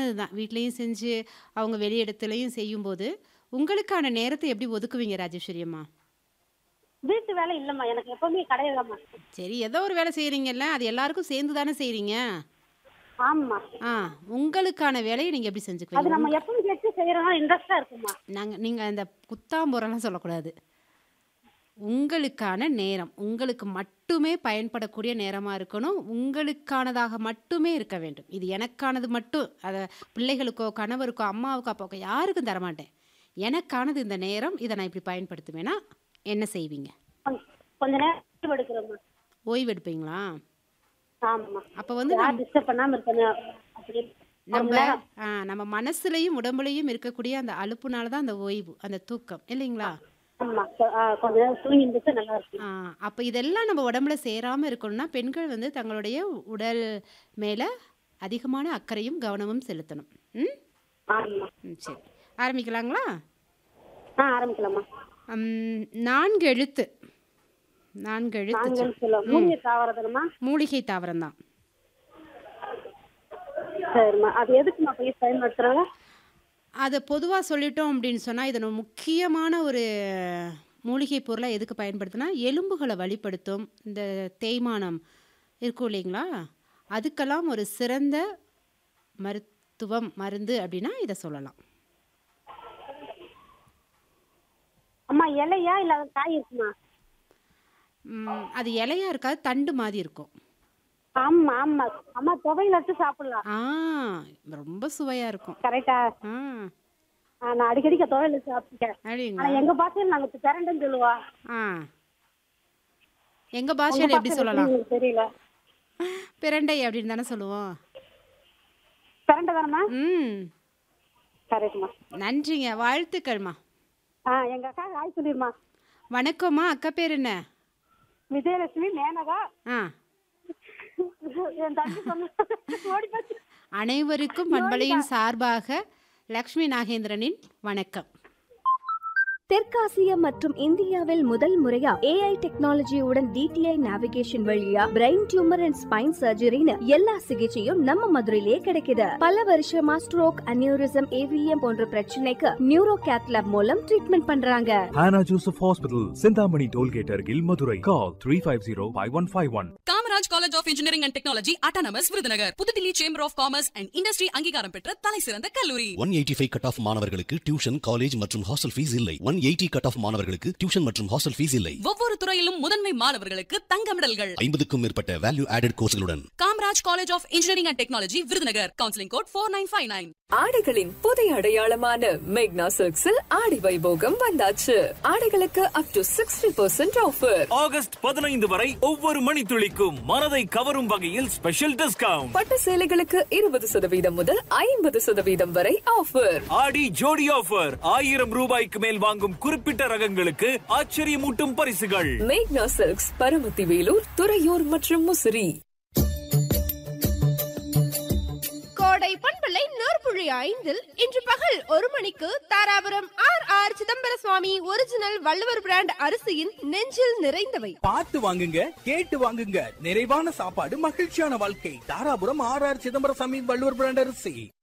சின்னது தான் வீட்லேயும் செஞ்சு அவங்க வெளி இடத்துலையும் செய்யும்போது உங்களுக்கான நேரத்தை எப்படி ஒதுக்குவீங்க ராஜேஸ்வரி அம்மா வீட்டு வேலை இல்லம்மா எனக்கு எப்பவுமே கிடையாதும்மா சரி ஏதோ ஒரு வேலை செய்கிறீங்கல்ல அது எல்லாருக்கும் சேர்ந்து தானே செய்கிறீங்க ஆமா ஆ உங்களுக்கான வேலையை நீங்கள் எப்படி அது செஞ்சுக்குவீங்க நம்ம எப்பவும் கேட்டு செய்யறோம் இன்ட்ரெஸ்டா இருக்குமா நாங்கள் நீங்கள் அந்த குத்தாம்புறம்லாம் சொல்லக்கூடாது உங்களுக்கான நேரம் உங்களுக்கு மட்டுமே பயன்படக்கூடிய நேரமாக இருக்கணும் உங்களுக்கானதாக மட்டுமே இருக்க வேண்டும் இது எனக்கானது மட்டும் அதை பிள்ளைகளுக்கோ கணவருக்கோ அம்மாவுக்கோ அப்பாவுக்கோ யாருக்கும் தரமாட்டேன் எனக்கானது இந்த நேரம் இதை நான் இப்படி பயன்படுத்துவேன்னா என்ன செய்வீங்க கொஞ்ச- கொஞ்ச நேரம் எடுக்கிறோம்மா ஓய்வு எடுப்பீங்களா ஆமா அப்போ வந்து யார் டிஸ்டர்ப் பண்ணாம இருக்கணும் அப்படி நம்ம ஆ, நம்ம மனசுலையும் உடம்புலையும் இருக்கக்கூடிய அந்த அலுப்புனால தான் அந்த ஓய்வு அந்த தூக்கம் இல்லைங்களா ஆமா கொ- ஆ, கொஞ்ச நேரம் தூங்கி இருந்துட்டு நல்லா இருக்கும் ஆ, அப்போ இதெல்லாம் நம்ம உடம்புல சேராமல் இருக்கணும்னா பெண்கள் வந்து தங்களுடைய உடல் மேலே அதிகமான அக்கறையும் கவனமும் செலுத்தணும் ம் ஆமா ம், சரி ஆரம்பிக்கலாங்களா ஆ ஆரம்பிக்கலாமா ம், நான்கு எழுத்து நான்கு எழுத்து சொல். நாங்கள் சொல்லுவோம் மூலிகை தாவரதுமா மூலிகை தாவரம் தான் சரிம்மா அது எதுக்குமா போய் பயன்படுத்துறாங்க அதை பொதுவாக சொல்லிட்டோம் அப்படின்னு சொன்னால் இதன் முக்கியமான ஒரு மூலிகை பொருளாக எதுக்கு பயன்படுத்துனா எலும்புகளை வலிப்படுத்தும் இந்த தேய்மானம் இருக்கும் இல்லைங்களா அதுக்கெல்லாம் ஒரு சிறந்த மருத்துவம் மருந்து அப்படின்னா இதை சொல்லலாம் அம்மா இலையா இல்ல அது காய் இருக்குமா ம், அது இலையா இருக்காது தண்டு மாதிரி இருக்கும் ஆமா ஆமா அம்மா துவையில வச்சு சாப்பிடலாம் ஆ ரொம்ப சுவையாக இருக்கும் கரெக்டா ஆ நான் அடிக்கடிக்க துவையில வச்சு சாப்பிட்டேன் அப்படிங்களா ஆனா எங்க பாஷையில நாங்க திரண்டுன்னு சொல்லுவா ஆ எங்கள் பாஷையில் எப்படி சொல்லலாம் உங்களுக்கு தெரியல பிரண்டை அப்படின்னு தானே சொல்லுவோம் திரண்ட தானம்மா ம் கரெக்ட்மா நன்றிங்க வாழ்த்துக்கள்மா ஆ எங்க அக்கா ஹாய் சொல்லிருமா வணக்கம்மா அக்கா பேர் என்ன விஜயலட்சுமி மேனகா ஆ என் தம்பி சொன்ன ஓடி போச்சு அனைவருக்கும் பண்பலையின் சார்பாக லக்ஷ்மி நாகேந்திரனின் வணக்கம் தெற்காசியா மற்றும் இந்தியாவில் முதல் முறையா ஏஐ டெக்னாலஜியுடன் டிடிஐ நேவிகேஷன் வழியா பிரெயின் டியூமர் அண்ட் ஸ்பைன் சர்ஜரின்னு எல்லா சிகிச்சையும் நம்ம மதுரையிலேயே கிடைக்குது பல வருஷமா ஸ்ட்ரோக் அனியூரிசம் ஏவிஎம் போன்ற பிரச்சனைக்கு நியூரோ கேத்லாப் மூலம் ட்ரீட்மெண்ட் பண்றாங்க Hannah Joseph Hospital, Sindhamani Tollgate Argil, Madurai. Call 350-5151. Kamaraj college of engineering and technology autonomous Virudhunagar Puduthilli chamber of commerce and industry அங்கீகாரம் பெற்ற தலை சிறந்த கல்லூரி one eighty five cut off மாணவர்களுக்கு டியூஷன் காலேஜ் மற்றும் ஹாஸ்டல் ஃபீஸ் இல்லை ஒன் எயிட்டி கட் ஆஃப் மாணவர்களுக்கு tuition மற்றும் ஹாஸ்டல் ஃபீஸ் இல்லை ஒவ்வொரு துறையிலும் முதன்மை மாணவர்களுக்கு தங்க மெடல்கள் ஐம்பதுக்கும் மேற்பட்ட வேல்யூ ஆடட் கோர்ஸ்களுடன் Kamaraj college of engineering and technology Virudhunagar counselling code four nine five nine ஆடைகளின் புதிய அடையாளமான மேக்னா சில்க்ஸில் ஆடி வைபோகம் வந்தாச்சு ஆடைகளுக்கு up to sixty percent offer August பதினைந்து வரை ஒவ்வொரு மணித்துளிக்கும் மனதை கவரும் வகையில் ஸ்பெஷல் டிஸ்கவுண்ட் பட்டு சேலைகளுக்கு இருபது சதவீதம் முதல் ஐம்பது சதவீதம் வரை ஆஃபர் ஆடி ஜோடி ஆஃபர் ஆயிரம் ரூபாய்க்கு மேல் வாங்கும் குறிப்பிட்ட ரகங்களுக்கு ஆச்சரியமூட்டும் பரிசுகள் மேக்னா சில்க்ஸ் பரமத்தி வேலூர் துறையூர் மற்றும் முசிறி கோடை பண்பலை நூற்புழி ஐந்தில் இன்று பகல் ஒரு மணிக்கு Dharapuram R R Chidambara Swami original Valluvar brand அரிசியின் நெஞ்சில் நிறைந்தவை பார்த்து வாங்குங்க கேட்டு வாங்குங்க நிறைவான சாப்பாடு மகிழ்ச்சியான வாழ்க்கை தாராபுரம் ஆர் ஆர் சிதம்பரம் சாமி வள்ளுவர் பிராண்ட் அரிசி